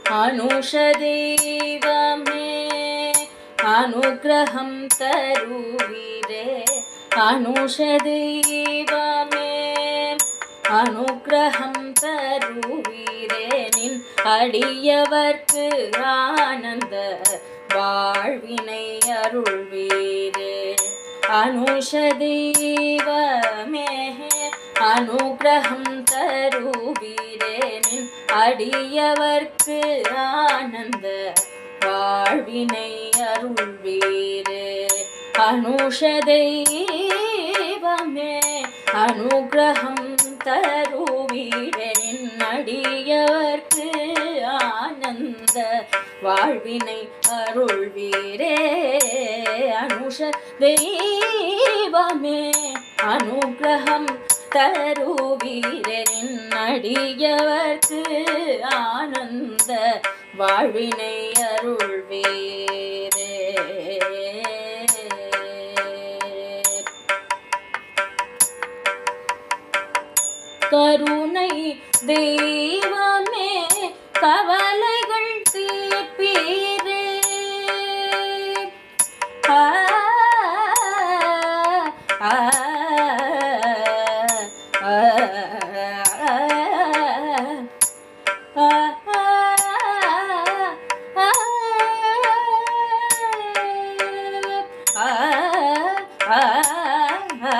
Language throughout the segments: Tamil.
அனுஷ தெய்வமே அனுகிரகம் தருவீரே அனுஷ தெய்வமே அனுகிரகம் தருவீரே நின் அடியவர்க்கு ஆனந்த வாழ்வினை அருள்வீரே அனுஷ தெய்வமே அனுகிரகம் தருவீரே நின் அடியவர்க்கு ஆனந்த வாழ்வினை அருள்வீரே அனுஷ தெய்வமே அனுகிரகம் தருவீரே நின் அடியவர்க்கு ஆனந்த வாழ்வினை அருள்வீரே அனுஷ தெய்வமே அனுகிரகம் தருவீரின் அடியவர்க்கு ஆனந்த வாழ்வினை அருள்வீரே கருணை தெய்வமே கவலைகள் தீர்ப்பீரே ஆ, ஆ, ஆ, ஆ, ஆ, ஆ, ஆ,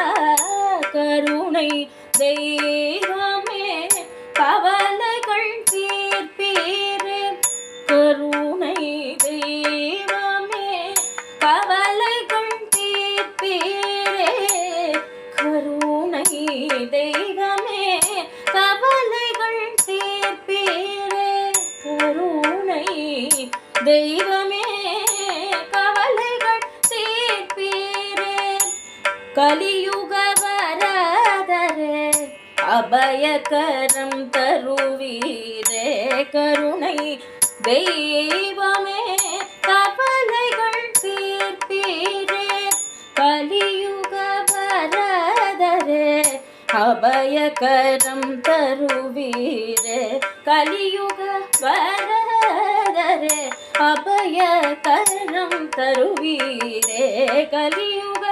கருணை தெய்வமே கவலைகள் தீர்ப்பீரே கருணை தெய்வமே கவலைகள் தீர்ப்பீரே கருணை தெய்வமே கவலைகள் தீர்ப்பீரே கருணை தெய்வமே கவலைகள் தீர்ப்பீரே கலியுக வரதரே அபயகரம் தருவீரே கருணை தெய்வமே கவலைகள் தீர்ப்பீரே கலியுக வரதரே அபயகரம் தருவீரே கலியுக வரதரே அபயகரம் தருவீரே கலியுக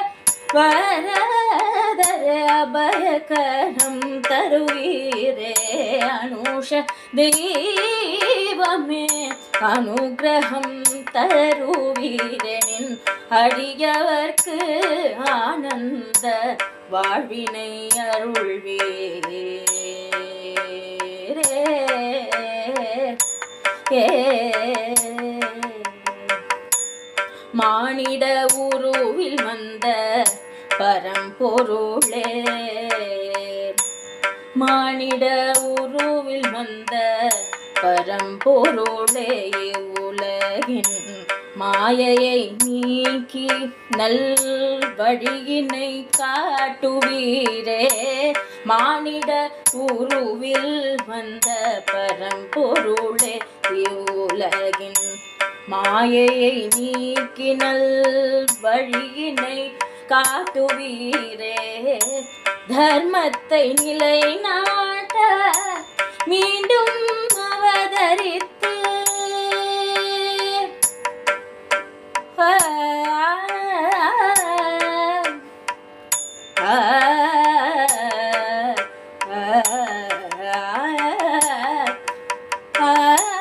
வரதரே அபயகரம் தருவீரே அனுஷ தெய்வமே அனுகிரகம் தருவீரே நின் அடியவர்க்கு ஆனந்த வாழ்வினை அருள்வீரே ஏ மானிட உருவில் வந்த பரம்பொருளே மானிட உருவில் வந்த பரம்பொருளே உலகின் மாயையை நீக்கி நல் வழியினை காட்டுவீரே மானிட உருவில் வந்த பரம்பொருளே இவ்வுலகின் மாயையை நீக்கினல் வழியினை காட்டுவீரே தர்மத்தை நிலைநாட்ட மீண்டும் அவதரித்து ஆ, ஆ, ஆ,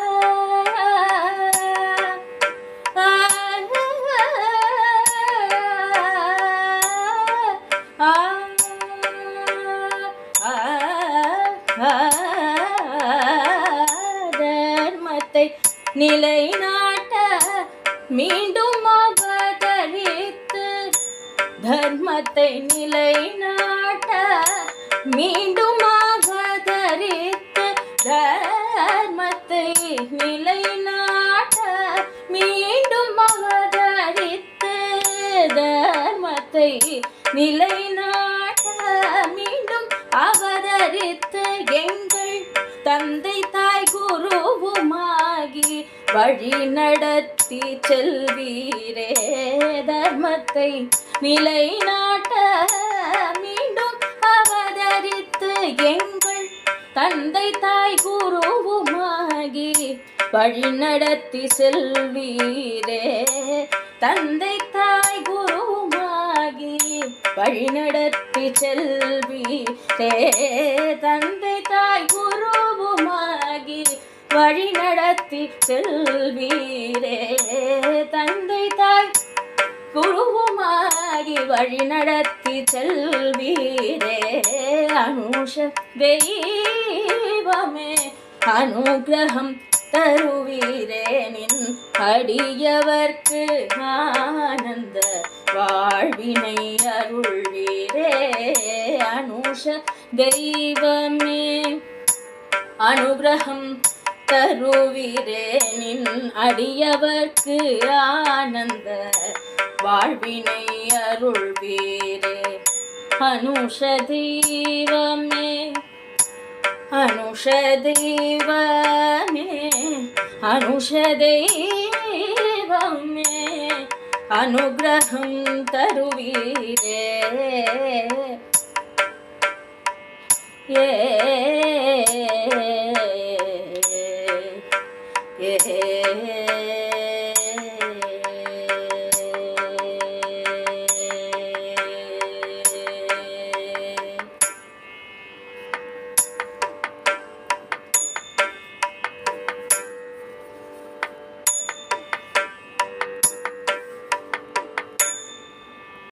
தர்மத்தை நிலைநாட்ட மீண்டும் அவதரித்து தர்மத்தை நிலைநாட்ட மீண்டும் அவதரித்து தர்மத்தை நிலைநாட்ட மீண்டும் அவதரித்து தர்மத்தை நிலைநாட்ட மீண்டும் அவதரித்து எங்கள் தந்தை தாய் குருவுமாகி வழி நடத்தி செல்வீரே தர்மத்தை நிலைநாட்ட மீண்டும் அவதரித்து எங்கள் தந்தை தாய் குருவுமாகி வழிநடத்தி செல்வீரே தந்தை தாய் குருமாகி வழிநடத்தி செல்வீரே தந்தை தாய் குருவுமாகி வழிநடத்தி செல்வீரே தந்தை தாய் குருவுமாகி வழிநடத்தி செல்வீரே அனுஷ தெய்வமே அனுகிரகம் தருவீரே நின் அடியவர்க்கு ஆனந்த வாழ்வினை அருள்வீரே அனுஷ தெய்வமே அனுகிரகம் தருவீரே நின் அடியவர்க்கு ஆனந்த வாழ்வினை அருள்வீரே அனுஷ தெய்வமே அனுஷ தெய்வமே அனுஷ தெய்வமே அனுகிரகம் தருவீரே ஏ